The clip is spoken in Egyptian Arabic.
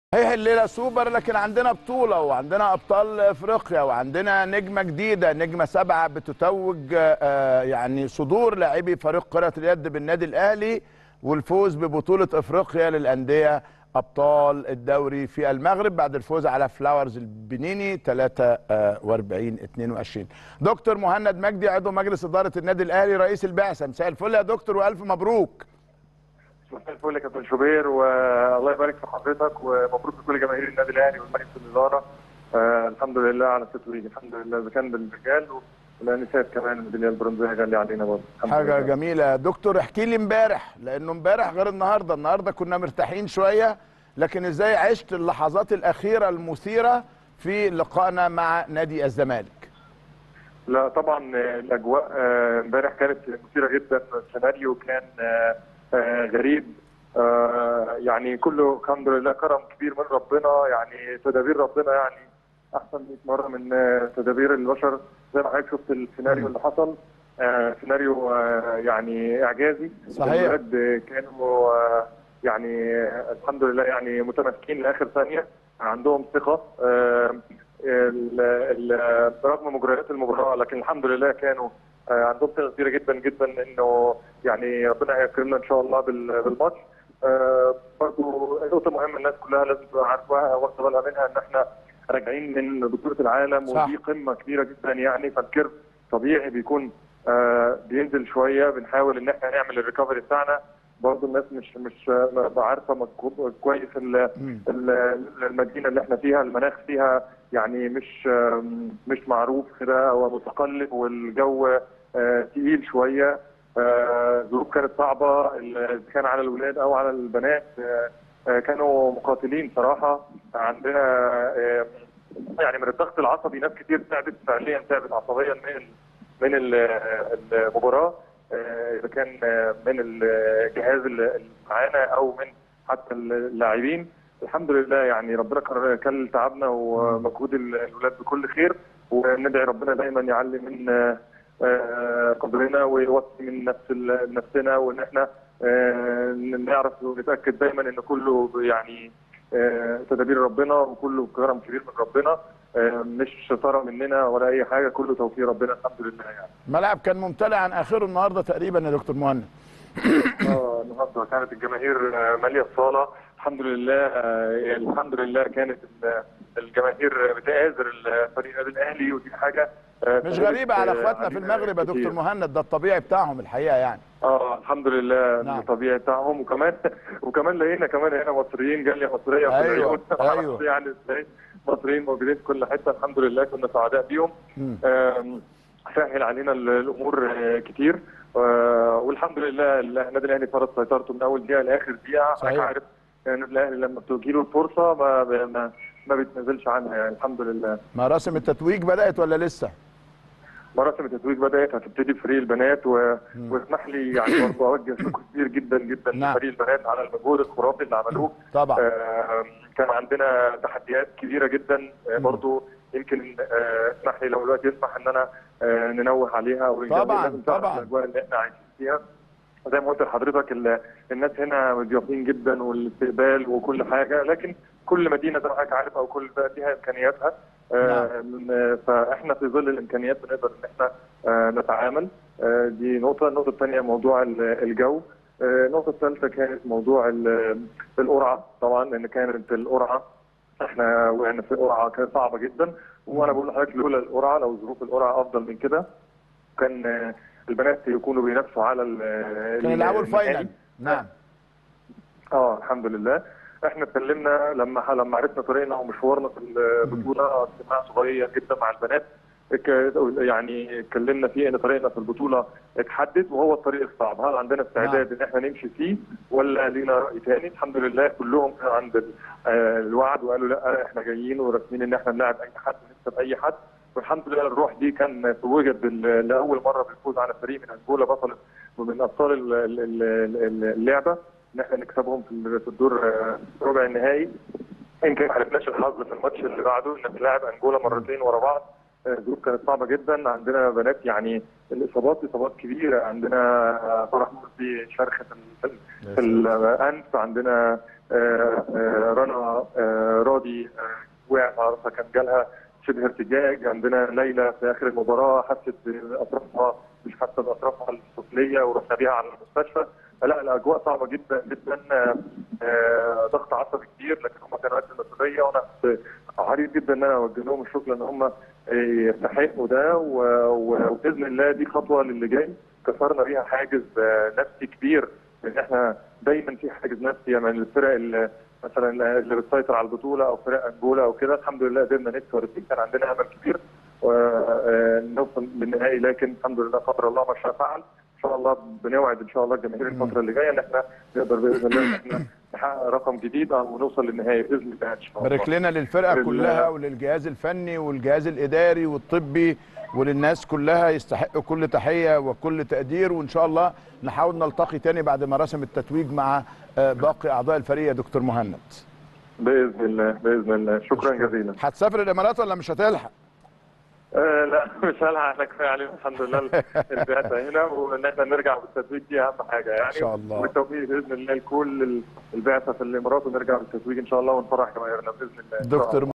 هي الليله سوبر لكن عندنا بطوله وعندنا ابطال افريقيا وعندنا نجمه جديده نجمه سبعه بتتوج آه، يعني صدور لاعبي فريق كره اليد بالنادي الاهلي والفوز ببطوله افريقيا للانديه ابطال الدوري في المغرب بعد الفوز على فلاورز البنيني 43 22 دكتور مهند مجدي عضو مجلس اداره النادي الاهلي رئيس البعثه مساء الفل يا دكتور والف مبروك مساء الفل يا كابتن شوبير والله يبارك في حضرتك ومبروك لكل جماهير النادي الاهلي والمجلس الاداره آه الحمد لله على التتويج الحمد لله اذا كان بالرجال والنساء كمان الميداليه البرونزيه غاليه علينا برضه الحمد حاجه لله. جميله يا دكتور احكي لي امبارح لانه امبارح غير النهارده النهارده كنا مرتاحين شويه لكن ازاي عشت اللحظات الاخيره المثيره في لقائنا مع نادي الزمالك لا طبعا آه، الاجواء آه، امبارح كانت مثيره جدا السيناريو كان آه، آه، غريب آه، يعني كله الحمد لله كرم كبير من ربنا يعني تدابير ربنا يعني احسن 100 مره من آه، تدابير البشر زي ما حضرتك شفت السيناريو اللي حصل آه، سيناريو آه، يعني اعجازي صحيح. الولاد كانوا آه، يعني آه، الحمد لله يعني متماسكين لاخر ثانيه عندهم ثقه آه، ال- ال- برغم مجريات المباراه لكن الحمد لله كانوا آه، عندهم ثقه كبيره جدا جدا انه يعني ربنا هيكرمنا ان شاء الله بال- بالماتش آه، برضو نقطه مهمه الناس كلها لازم تبقى عارفاها واخده بالها منها ان احنا راجعين من بطوله العالم صح. ودي قمه كبيره جدا يعني فالكيرف طبيعي بيكون آه، بينزل شويه بنحاول ان احنا نعمل الريكفري بتاعنا برضه الناس مش مش آه، عارفه مظبوط- كويس ال- مم. ال- المدينه اللي احنا فيها المناخ فيها يعني مش آم، مش معروف كده هو متقلب والجو آه، تقيل شويه آه، ظروف كانت صعبه ال- إذا كان على الولاد او على البنات آه، آه، كانوا مقاتلين صراحه عندنا آه، يعني من الضغط العصبي ناس كتير تعبت فعليا تعبت عصبيا من ال- من ال- المباراه آه، اذا كان آه، من الجهاز اللي معانا او من حتى اللاعبين الحمد لله يعني ربنا كر- كل تعبنا ومجهود ال- الولاد بكل خير وندعي ربنا دايما يعلي من آه، آه، قدرنا ويوطي من نفس ال- نفسنا وان احنا آه، نعرف ونتاكد دايما ان كله يعني آه، تدابير ربنا وكله كرم كبير من ربنا آه، مش شطاره مننا ولا اي حاجه كله توفيق ربنا الحمد لله يعني الملعب كان ممتلئ عن اخره النهارده تقريبا يا دكتور مهند اه النهارده كانت الجماهير آه، ماليه الصاله الحمد لله آه، الحمد لله كانت ال- الجماهير بتآزر الفريق النادي الاهلي ودي حاجه آه، مش فرقت، غريبه على آه، اخواتنا في علينا المغرب يا دكتور كتير. مهند ده الطبيعي بتاعهم الحقيقه يعني اه الحمد لله نعم. الطبيعي بتاعهم وكمان وكمان لقينا كمان هنا مصريين جاليه مصريه في أيوة، العيون معرفش أيوة. يعني ازاي مصريين موجودين في كل حته الحمد لله كنا سعداء بيهم مم. آم، سهل علينا ال- الامور آه، كتير آه، والحمد لله النادي الاهلي فرض سيطرته من اول دقيقه لاخر دقيقه صحيح. حضرتك عارف النادي الاهلي لما بتجي له الفرصه ما ما ما بيتنازلش عنها يعني الحمد لله مراسم التتويج بدات ولا لسه مراسم التتويج بدات هتبتدي بفريق البنات و... واسمح لي يعني برضه اوجه شكر كبير جدا جدا نعم. لفريق البنات على المجهود الخرافي اللي عملوه طبعا آه، كان عندنا تحديات كبيره جدا آه، برضو يمكن آه، اسمح لي لو الوقت يسمح ان انا آه، ننوه عليها والجميع طبعاً، لازم تعرف طبعاً. الاجواء اللي احنا عايشين فيها زي ما قلت لحضرتك ال- الناس هنا مضيافين جدا والاستقبال وكل حاجه لكن كل مدينه زي ما حضرتك عارف او كل بلد ليها امكانياتها آه، م- فاحنا في ظل الامكانيات بنقدر ان احنا آه، نتعامل آه، دي نقطه النقطه الثانيه موضوع ال- الجو آه، النقطه الثالثه كانت موضوع ال- القرعه طبعا لان كانت القرعه احنا وقعنا في قرعه كانت صعبه جدا وانا بقول لحضرتك لولا القرعه لو ظروف القرعه افضل من كده كان آه، البنات يكونوا بينافسوا على ال- كانوا يلعبوا النهائي. الفاينل نعم اه الحمد لله احنا اتكلمنا لما لما عرفنا طريقنا ومشوارنا في البطوله اجتماع صغير جدا مع البنات ك- يعني اتكلمنا فيه ان طريقنا في البطوله اتحدد وهو الطريق الصعب هل عندنا استعداد ان احنا نمشي فيه ولا لينا راي ثاني الحمد لله كلهم كانوا عند ال- آه، الوعد وقالوا لا احنا جايين وراسمين ان احنا نلاعب اي حد ونكسب اي حد والحمد لله الروح دي كان توجد بال- لاول مره بالفوز على فريق من انجولا بطل ومن ابطال ال- ال- ال- ال- اللعبه ان احنا نكسبهم في ال- في الدور آه، ربع النهائي يمكن ما عرفناش الحظ في الماتش اللي بعده ان بنلعب انجولا مرتين ورا بعض آه، الظروف كانت صعبه جدا عندنا بنات يعني الاصابات اصابات كبيره عندنا آه، فرح مرسي شرخه في ال- في الانف عندنا آه، آه، رنا آه، راضي آه، وقعت على راسها كان جالها شبه ارتجاج عندنا ليلى في اخر المباراه حست باطرافها مش حاسه باطرافها السفليه ورحنا بيها على المستشفى لا الاجواء صعبه جدا جدا آه، آه، ضغط عصبي كبير لكن هم كانوا قد المسؤوليه وانا كنت حريص جدا ان انا اوجه لهم الشكر ان هم يستحقوا ده و- و- وباذن الله دي خطوه للي جاي كسرنا بيها حاجز آه، نفسي كبير ان احنا دايما في حاجز نفسي يعني الفرق اللي مثلا اللي بتسيطر على البطوله او فرق انجولا او كده الحمد لله قدرنا نكسر دي كان عندنا امل كبير ونوصل للنهائي لكن الحمد لله قدر الله ما شاء فعل ان شاء الله بنوعد ان شاء الله الجماهير الفتره اللي جايه ان احنا نقدر باذن الله ان احنا نحقق رقم جديد او نوصل للنهائي باذن الله ان شاء الله بارك لنا للفرقه بإذن كلها الله. وللجهاز الفني والجهاز الاداري والطبي وللناس كلها يستحقوا كل تحيه وكل تقدير وان شاء الله نحاول نلتقي تاني بعد مراسم التتويج مع آه، باقي اعضاء الفريق يا دكتور مهند باذن الله باذن الله شكرا جزيلا هتسافر الامارات ولا مش هتلحق آه لا مش هلحق احنا كفايه علينا الحمد لله البعثه هنا وان احنا نرجع بالتتويج دي اهم حاجه يعني إن شاء الله. والتوفيق باذن الله لكل البعثه في الامارات ونرجع بالتتويج ان شاء الله ونفرح جماهيرنا باذن الله إن شاء دكتور الله.